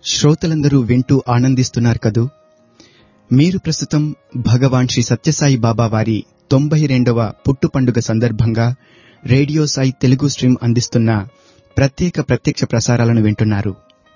శ్రోతలందరూ వింటూ ఆనందిస్తున్నారు కదూ మీరు ప్రస్తుతం భగవాన్ శ్రీ సత్యసాయి బాబా వారి తొంభై రెండవ పుట్టు పండుగ సందర్భంగా రేడియో సాయి తెలుగు స్ట్రీమ్ అందిస్తున్న ప్రత్యేక ప్రత్యక్ష ప్రసారాలను వింటున్నారు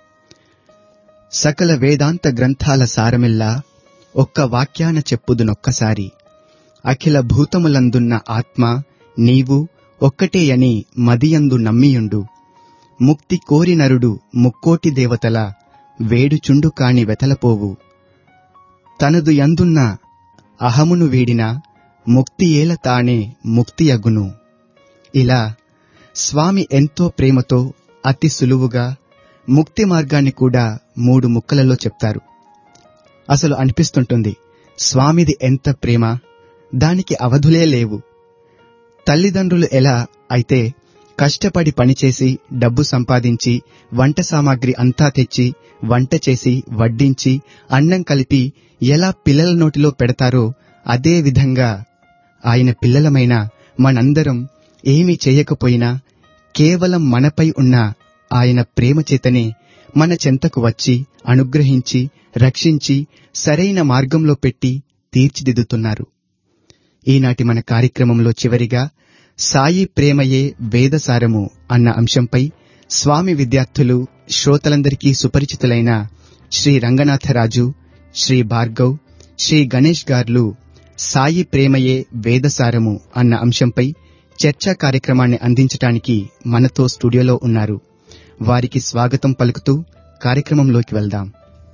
సకల వేదాంత గ్రంథాల సారమిల్లా ఒక్క వాక్యాన చెప్పుదునొక్కసారి అఖిల భూతములందున్న ఆత్మ నీవు ఒక్కటేయని మదియందు నమ్మియుండు ముక్తి కోరి నరుడు ముక్కోటి దేవతల వేడుచుండు కాని వెతలపోవు తనదు యందున్న అహమును వీడిన ముక్తి ఏల తానే ముక్తియగును ఇలా స్వామి ఎంతో ప్రేమతో అతి సులువుగా ముక్తి మార్గాన్ని కూడా మూడు ముక్కలలో చెప్తారు అసలు అనిపిస్తుంటుంది స్వామిది ఎంత ప్రేమ దానికి అవధులే లేవు తల్లిదండ్రులు ఎలా అయితే కష్టపడి పనిచేసి డబ్బు సంపాదించి వంట సామాగ్రి అంతా తెచ్చి వంట చేసి వడ్డించి అన్నం కలిపి ఎలా పిల్లల నోటిలో పెడతారో అదే విధంగా ఆయన పిల్లలమైన మనందరం ఏమీ చేయకపోయినా కేవలం మనపై ఉన్న ఆయన ప్రేమ చేతనే మన చెంతకు వచ్చి అనుగ్రహించి రక్షించి సరైన మార్గంలో పెట్టి తీర్చిదిద్దుతున్నారు ఈనాటి మన కార్యక్రమంలో చివరిగా సాయి ప్రేమయే వేదసారము అన్న అంశంపై స్వామి విద్యార్థులు శ్రోతలందరికీ సుపరిచితులైన శ్రీ రంగనాథరాజు శ్రీ భార్గవ్ శ్రీ గణేష్ గార్లు సాయి ప్రేమయే వేదసారము అన్న అంశంపై చర్చా కార్యక్రమాన్ని అందించటానికి మనతో స్టూడియోలో ఉన్నారు వారికి స్వాగతం పలుకుతూ కార్యక్రమంలోకి వెళ్దాం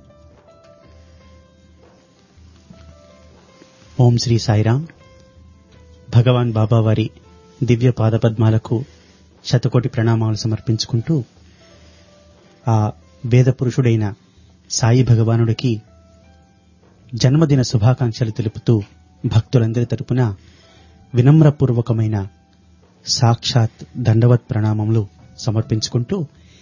ఓం శ్రీ సాయిరాం భగవాన్ బాబా వారి దివ్య పాదపద్మాలకు శతకోటి ప్రణామాలు సమర్పించుకుంటూ ఆ వేద పురుషుడైన సాయి భగవానుడికి జన్మదిన శుభాకాంక్షలు తెలుపుతూ భక్తులందరి తరపున వినమ్రపూర్వకమైన సాక్షాత్ దండవత్ ప్రణామములు సమర్పించుకుంటూ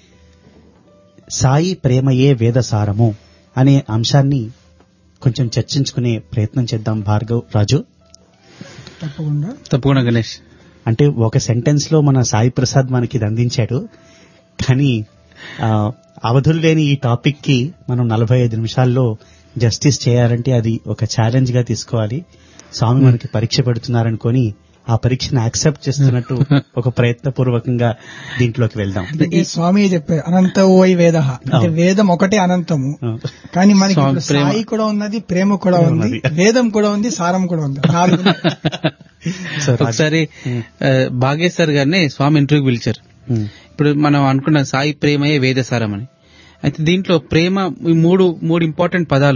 సాయి ప్రేమయే వేదసారము అనే అంశాన్ని కొంచెం చర్చించుకునే ప్రయత్నం చేద్దాం భార్గవ్ రాజు తప్పకుండా తప్పకుండా గణేష్ అంటే ఒక సెంటెన్స్ లో మన సాయి ప్రసాద్ మనకి ఇది అందించాడు కానీ ఆ, అవధులు లేని ఈ టాపిక్ కి మనం నలభై ఐదు నిమిషాల్లో జస్టిస్ చేయాలంటే అది ఒక ఛాలెంజ్ గా తీసుకోవాలి స్వామి మనకి పరీక్ష పెడుతున్నారనుకొని ఆ పరీక్షను యాక్సెప్ట్ చేస్తున్నట్టు ఒక ప్రయత్నపూర్వకంగా దీంట్లోకి వెళ్దాం అందుకే స్వామి చెప్పారు అనంత ఓయ్ వేద అంటే అవును. వేదం ఒకటే అనంతము ఆ, కానీ మనకి స్వామి ఇప్పుడు ప్రేమ. సాయి కూడా ఉన్నది ప్రేమ కూడా ప్రేమ ఉంది ఉన్నది. వేదం కూడా ఉంది సారం కూడా ఉంది నాలుగు ఉన్నాయి. సో రాజు- ఒకసారి ఆ, భాగేశ్వర్ గారిని స్వామి ఇంటర్వ్యూకి పిలిచారు ఉమ్, ఇప్పుడు మనం అనుకున్న సాయి ప్రేమయే వేదసారం అని అయితే దీంట్లో ప్రేమ ఈ మూడు మూడు ఇంపార్టెంట్ పదాలు